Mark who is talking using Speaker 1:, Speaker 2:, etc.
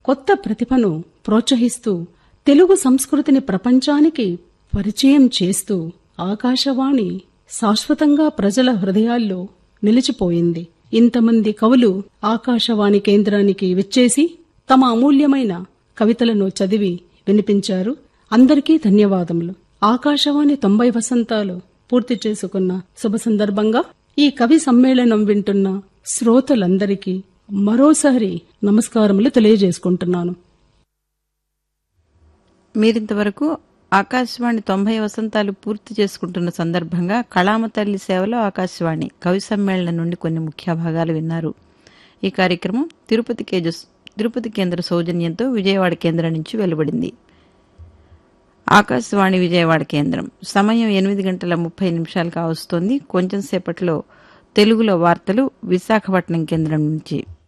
Speaker 1: కొత్త ప్రతిభను ప్రోత్సహిస్తూ తెలుగు సంస్కృతిని ప్రపంచానికి పరిచయం చేస్తూ ఆకాశవాణి శాశ్వతంగా ప్రజల హృదయాల్లో నిలిచిపోయింది ఇంతమంది కవులు ఆకాశవాణి కేంద్రానికి విచ్చేసి తమ అమూల్యమైన కవితలను చదివి వినిపించారు అందరికీ ధన్యవాదములు ఆకాశవాణి తొంభై వసంతాలు పూర్తి చేసుకున్న శుభ సందర్భంగా ఈ కవి సమ్మేళనం వింటున్న శ్రోతలందరికీ మరోసారి నమస్కారములు తెలియజేసుకుంటున్నాను
Speaker 2: మీరింతవరకు ఆకాశవాణి తొంభై వసంతాలు పూర్తి చేసుకుంటున్న సందర్భంగా కళామ తల్లి సేవలో ఆకాశవాణి కవి సమ్మేళనం నుండి కొన్ని ముఖ్య భాగాలు విన్నారు ఈ కార్యక్రమం తిరుపతి కేజ తిరుపతి కేంద్ర సౌజన్యంతో విజయవాడ కేంద్రం నుంచి వెలువడింది ఆకాశవాణి విజయవాడ కేంద్రం సమయం ఎనిమిది గంటల ముప్పై నిమిషాలు కావస్తోంది కొంచెం సేపట్లో తెలుగులో వార్తలు విశాఖపట్నం కేంద్రం నుంచి